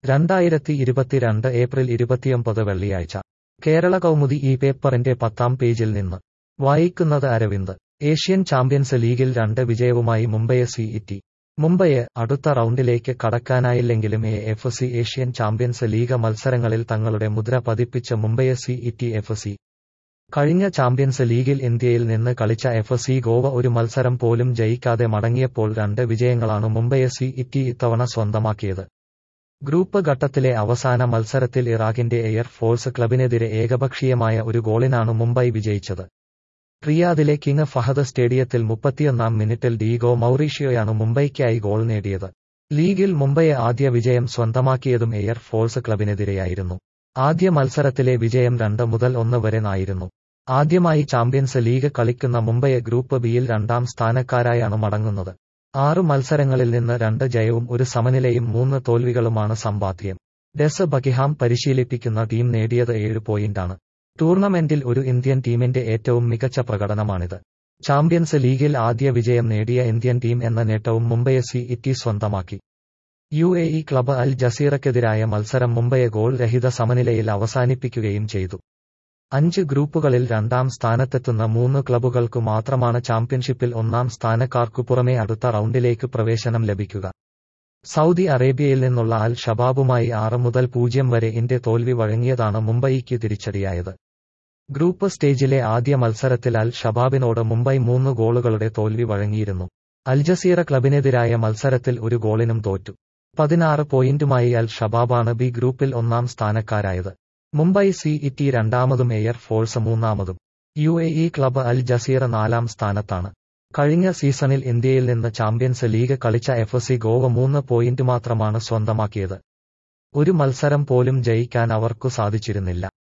രണ്ടായിരത്തി ഇരുപത്തിരണ്ട് ഏപ്രിൽ ഇരുപത്തിയൊമ്പത് വെള്ളിയാഴ്ച കേരള കൗമുദി ഈ പേപ്പറിന്റെ പത്താം പേജിൽ നിന്ന് വായിക്കുന്നത് അരവിന്ദ് ഏഷ്യൻ ചാമ്പ്യൻസ് ലീഗിൽ രണ്ട് വിജയവുമായി മുംബൈ സിഇടി മുംബൈയെ അടുത്ത റൗണ്ടിലേക്ക് കടക്കാനായില്ലെങ്കിലും A F C Asian Champions League മത്സരങ്ങളിൽ തങ്ങളുടെ മുദ്ര പതിപ്പിച്ച മുംബൈ സിഇടി എഫ് സി കഴിഞ്ഞ ചാമ്പ്യൻസ് ലീഗിൽ ഇന്ത്യയിൽ നിന്ന് കളിച്ച എഫ് സി ഗോവ ഒരു മത്സരം പോലും ജയിക്കാതെ മടങ്ങിയപ്പോൾ രണ്ട് വിജയങ്ങളാണ് മുംബൈ സിഇടി ഇത്തവണ സ്വന്തമാക്കിയത് ഗ്രൂപ്പ് ഘട്ടത്തിലെ അവസാന മത്സരത്തിൽ ഇറാഖിന്റെ എയർ ഫോഴ്സ് ക്ലബിനെതിരെ ഏകപക്ഷീയമായ ഒരു ഗോളിനാണ് മുംബൈ വിജയിച്ചത് റിയാദിലെ കിങ് ഫഹദ് സ്റ്റേഡിയത്തിൽ മുപ്പത്തിയൊന്നാം മിനിറ്റിൽ ഡീഗോ മൗറീഷ്യോയാണ് മുംബൈക്കായി ഗോൾ നേടിയത് ലീഗിൽ മുംബൈ ആദ്യ വിജയം സ്വന്തമാക്കിയതും എയർ ഫോഴ്സ് ക്ലബിനെതിരെയായിരുന്നു ആദ്യ മത്സരത്തിലെ വിജയം രണ്ട് മുതൽ ഒന്ന് വരെ ആയിരുന്നു ആദ്യമായി ചാമ്പ്യൻസ് ലീഗ് കളിക്കുന്ന മുംബൈ ഗ്രൂപ്പ് ബിയിൽ രണ്ടാം സ്ഥാനക്കാരായാണ് മടങ്ങുന്നത് ആറ് മത്സരങ്ങളിൽ നിന്ന് രണ്ട് ജയവും ഒരു സമനിലയും മൂന്ന് തോൽവികളുമാണ് സമ്പാദ്യം ഡെസ് ബക്കിഹാം പരിശീലിപ്പിക്കുന്ന ടീം നേടിയത് ഏഴ് പോയിന്റാണ് ടൂർണമെന്റിൽ ഒരു ഇന്ത്യൻ ടീമിന്റെ ഏറ്റവും മികച്ച പ്രകടനമാണിത് ചാമ്പ്യൻസ് ലീഗിൽ ആദ്യ വിജയം നേടിയ ഇന്ത്യൻ ടീം എന്ന നേട്ടവും മുംബൈ സിഇടി സ്വന്തമാക്കി U A E club Al ജസീറക്കെതിരായ മത്സരം മുംബൈയെ ഗോൾ രഹിത സമനിലയിൽ അവസാനിപ്പിക്കുകയും ചെയ്തു അഞ്ച് ഗ്രൂപ്പുകളിൽ രണ്ടാം സ്ഥാനത്തെത്തുന്ന മൂന്ന് ക്ലബുകൾക്കു മാത്രമാണ് ചാമ്പ്യൻഷിപ്പിൽ ഒന്നാം സ്ഥാനക്കാർക്കു പുറമെ അടുത്ത റൗണ്ടിലേക്ക് പ്രവേശനം ലഭിക്കുക സൗദി അറേബ്യയിൽ നിന്നുള്ള അൽ ഷബാബുമായി ആറ് മുതൽ പൂജ്യം വരെ ഇന്ത്യ തോൽവി വഴങ്ങിയതാണ് മുംബൈക്ക് തിരിച്ചടിയായത് ഗ്രൂപ്പ് സ്റ്റേജിലെ ആദ്യ മത്സരത്തിൽ അൽ ഷബാബിനോട് മുംബൈ മൂന്ന് ഗോളുകളുടെ തോൽവി വഴങ്ങിയിരുന്നു അൽ ജസീറ ക്ലബിനെതിരായ മത്സരത്തിൽ ഒരു ഗോളിനും തോറ്റു പതിനാറ് പോയിന്റുമായി അൽ ഷബാബാണ് ബി ഗ്രൂപ്പിൽ ഒന്നാം സ്ഥാനക്കാരായത് മുംബൈ സിഇടി രണ്ടാമതും എയർ ഫോഴ്സ് മൂന്നാമതും U A E club Al Jazira നാലാം സ്ഥാനത്താണ് കഴിഞ്ഞ സീസണിൽ ഇന്ത്യയിൽ നിന്ന് ചാമ്പ്യൻസ് ലീഗ് കളിച്ച എഫ് സി ഗോവ മൂന്ന് പോയിന്റ് മാത്രമാണ് സ്വന്തമാക്കിയത് ഒരു മത്സരം പോലും ജയിക്കാൻ അവർക്കു സാധിച്ചിരുന്നില്ല